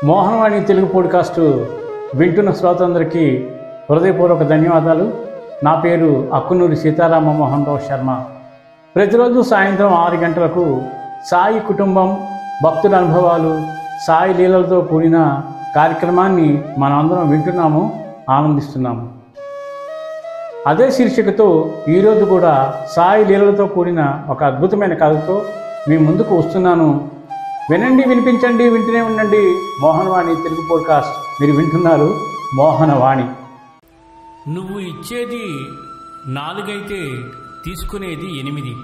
Mohanavani Telugu podcast వింటున్న శ్రోతలందరికీ హృదయపూర్వక ధన్యవాదాలు నా పేరు అక్కునూరి సీతారామ మోహన్ రావు శర్మ ప్రతిరోజు సాయంత్రం ఆరు గంటలకు సాయి కుటుంబం భక్తుల అనుభవాలు సాయి లీలలతో కూడిన కార్యక్రమాన్ని మనమందరం వింటున్నాము ఆనందిస్తున్నాము అదే శీర్షికతో ఈరోజు కూడా సాయి లీలలతో కూడిన ఒక అద్భుతమైన కథతో మీ ముందుకు వస్తున్నాను వినండి వినిపించండి వింటూనే ఉండండి మోహనవాణి తెలుగు పోడ్కాస్ట్ మీరు వింటున్నారు మోహనవాణి నువ్వు ఇచ్చేది నాలుగైతే తీసుకునేది ఎనిమిది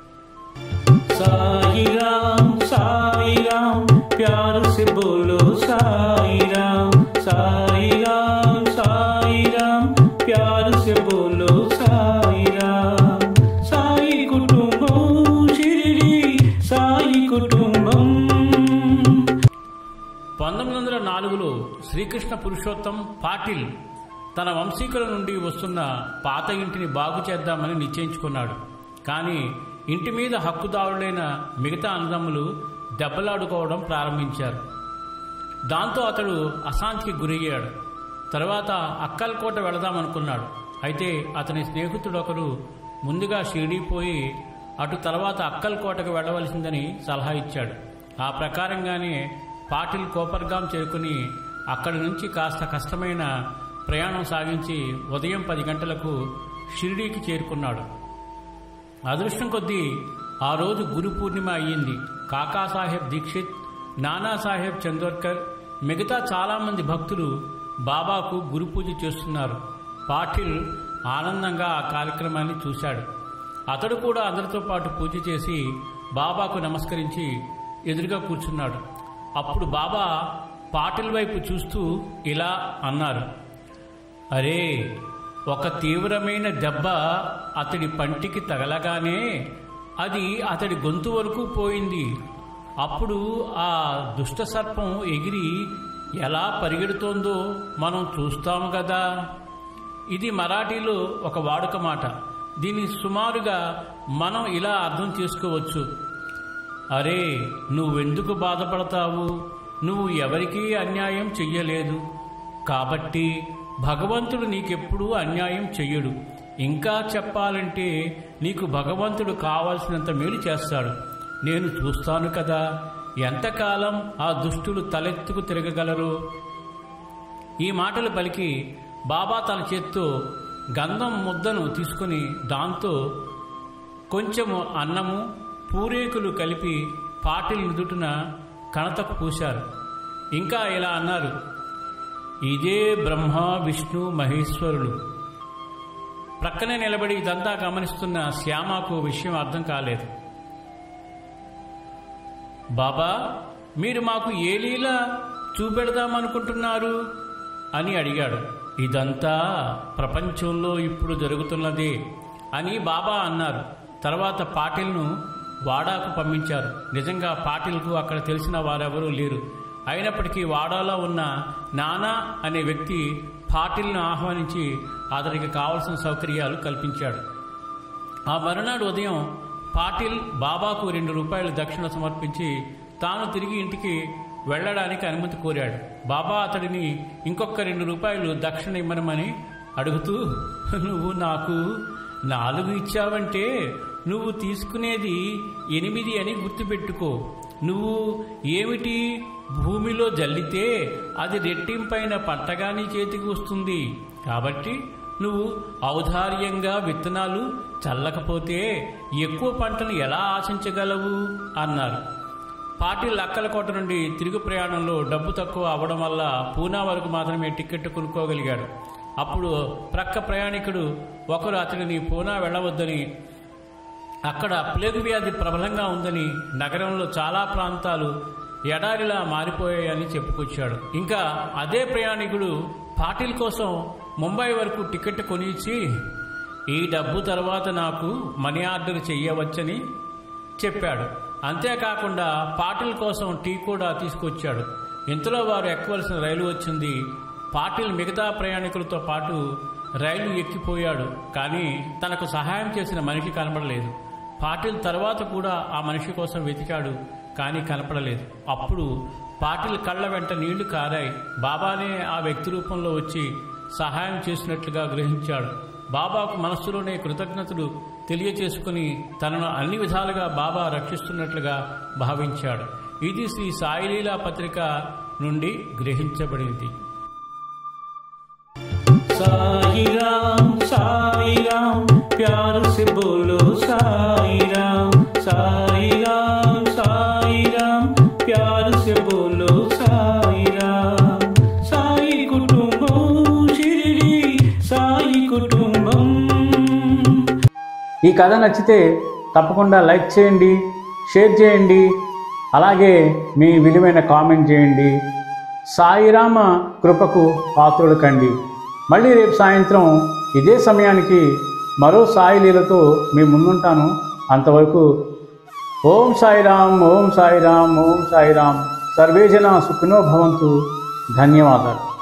సాయిరాం సాయిరాం ప్యారు సే బోలో సాయిరాం సాయిరాం సాయిరాం ప్యారు సే బోలో సాయిరాం సాయి కుటుంబం షిరిడి సాయి కుటుంబం పంతొమ్మిది వందల నాలుగులో శ్రీకృష్ణ పురుషోత్తం పాటిల్ తన వంశీకుల నుండి వస్తున్న పాత ఇంటిని బాగు చేద్దామని నిశ్చయించుకున్నాడు కానీ ఇంటి మీద హక్కుదారులైన మిగతా అన్నదమ్ములు దెబ్బలాడుకోవడం ప్రారంభించారు దాంతో అతడు అశాంతికి గురయ్యాడు తర్వాత అక్కల్కోట వెళదామనుకున్నాడు అయితే అతని స్నేహితుడు ఒకరు ముందుగా షిరిడీపోయి అటు తర్వాత అక్కల్కోటకు వెళ్ళవలసిందని సలహా ఇచ్చాడు ఆ ప్రకారంగానే పాటిల్ కోపర్గాం చేరుకుని అక్కడి నుంచి కాస్త కష్టమైన ప్రయాణం సాగించి ఉదయం పది గంటలకు షిరిడీకి చేరుకున్నాడు అదృష్టం కొద్దీ ఆ రోజు గురు పూర్ణిమ అయ్యింది కాకాసాహెబ్ దీక్షిత్ నానాసాహెబ్ చందోర్కర్ మిగతా చాలామంది భక్తులు బాబాకు గురు పూజ చేస్తున్నారు పాటిల్ ఆనందంగా ఆ కార్యక్రమాన్ని చూశాడు అతడు కూడా అందరితో పాటు పూజ చేసి బాబాకు నమస్కరించి ఎదురుగా కూర్చున్నాడు అప్పుడు బాబా పాటిల్ వైపు చూస్తూ ఇలా అన్నారు అరే ఒక తీవ్రమైన దెబ్బ అతడి పంటికి తగలగానే అది అతడి గొంతు వరకు పోయింది అప్పుడు ఆ దుష్ట సర్పం ఎగిరి ఎలా పరిగెడుతోందో మనం చూస్తాము కదా ఇది మరాఠీలో ఒక వాడుక మాట దీన్ని సుమారుగా మనం ఇలా అర్థం చేసుకోవచ్చు అరే నువ్వెందుకు బాధపడతావు నువ్వు ఎవరికీ అన్యాయం చెయ్యలేదు కాబట్టి భగవంతుడు నీకెప్పుడూ అన్యాయం చెయ్యడు ఇంకా చెప్పాలంటే నీకు భగవంతుడు కావాల్సినంత మేలు చేస్తాడు నేను చూస్తాను కదా ఎంతకాలం ఆ దుష్టులు తలెత్తుకు తిరగగలరు ఈ మాటలు పలికి బాబా తన చేత్తో గంధం ముద్దను తీసుకుని దాంతో కొంచెము అన్నము పూరేకులు కలిపి పాటిల్ నుదుటిన కణతకు పూశారు ఇంకా ఇలా అన్నారు ఇదే బ్రహ్మ విష్ణు మహేశ్వరులు ప్రక్కనే నిలబడి ఇదంతా గమనిస్తున్న శ్యామకు విషయం అర్థం కాలేదు బాబా మీరు మాకు ఏ లీల చూపెడదామనుకుంటున్నారు అని అడిగాడు ఇదంతా ప్రపంచంలో ఇప్పుడు జరుగుతున్నదే అని బాబా అన్నారు తర్వాత పాటిల్ను వాడాకు పంపించారు నిజంగా పాటిల్కు అక్కడ తెలిసిన వారెవరూ లేరు అయినప్పటికీ వాడాలో ఉన్న నానా అనే వ్యక్తి పాటిల్ను ఆహ్వానించి అతనికి కావలసిన సౌకర్యాలు కల్పించాడు ఆ మరునాడు ఉదయం పాటిల్ బాబాకు రెండు రూపాయలు దక్షిణ సమర్పించి తాను తిరిగి ఇంటికి వెళ్ళడానికి అనుమతి కోరాడు బాబా అతడిని ఇంకొక రెండు రూపాయలు దక్షిణ ఇమ్మనమని అడుగుతూ నువ్వు నాకు నాలుగు ఇచ్చావంటే నువ్వు తీసుకునేది ఎనిమిది అని గుర్తుపెట్టుకో నువ్వు ఏమిటి భూమిలో జల్లితే అది రెట్టింపైన పంటగా నీ చేతికి వస్తుంది కాబట్టి నువ్వు ఔదార్యంగా విత్తనాలు చల్లకపోతే ఎక్కువ పంటను ఎలా ఆశించగలవు అన్నారు పాటిల్ అక్కలకోట నుండి తిరుగు ప్రయాణంలో డబ్బు తక్కువ అవ్వడం వల్ల పూనా వరకు మాత్రమే టికెట్ కొనుక్కోగలిగాడు అప్పుడు ప్రక్క ప్రయాణికుడు ఒకరు అతడిని పూనా వెళ్ళవద్దని అక్కడ ప్లేగు వ్యాధి ప్రబలంగా ఉందని నగరంలో చాలా ప్రాంతాలు ఎడారిలా మారిపోయాయని చెప్పుకొచ్చాడు ఇంకా అదే ప్రయాణికుడు పాటిల్ కోసం ముంబై వరకు టికెట్ కొనిచ్చి ఈ డబ్బు తర్వాత నాకు మనీ ఆర్డర్ చెయ్యవచ్చని చెప్పాడు అంతేకాకుండా పాటిల్ కోసం టీ కూడా తీసుకొచ్చాడు ఇంతలో వారు ఎక్కవలసిన రైలు వచ్చింది పాటిల్ మిగతా ప్రయాణికులతో పాటు రైలు ఎక్కిపోయాడు కానీ తనకు సహాయం చేసిన మనిషి కనబడలేదు పాటిల్ తర్వాత కూడా ఆ మనిషి కోసం వెతికాడు కానీ కనపడలేదు అప్పుడు పాటిల్ కళ్ళ వెంట నీళ్లు కారాయి బాబానే ఆ వ్యక్తి రూపంలో వచ్చి సహాయం చేసినట్లుగా గ్రహించాడు బాబాకు మనస్సులోనే కృతజ్ఞతలు తెలియచేసుకుని తనను అన్ని విధాలుగా బాబా రక్షిస్తున్నట్లుగా భావించాడు ఇది శ్రీ సాయిలీలా పత్రిక నుండి గ్రహించబడింది साई राम साई राम प्यार से बोलो साई राम साई राम साई राम प्यार से बोलो साई राम साई कुटुंबम शिरडी साई कुटुंबम ఈ కథ నచ్చితే తప్పకుండా లైక్ చేయండి షేర్ చేయండి అలాగే మీ విలువైన కామెంట్ చేయండి సాయిరామ కృపకు పాత్రుడు కండి మళ్ళీ రేపు సాయంత్రం ఇదే సమయానికి మరో సాయిలీలతో మీ ముందుంటాను అంతవరకు ఓం సాయిరామ్ ఓం సాయిరామ్ ఓం సాయిరామ్ సర్వే జన సుఖినో భవంతు ధన్యవాదాలు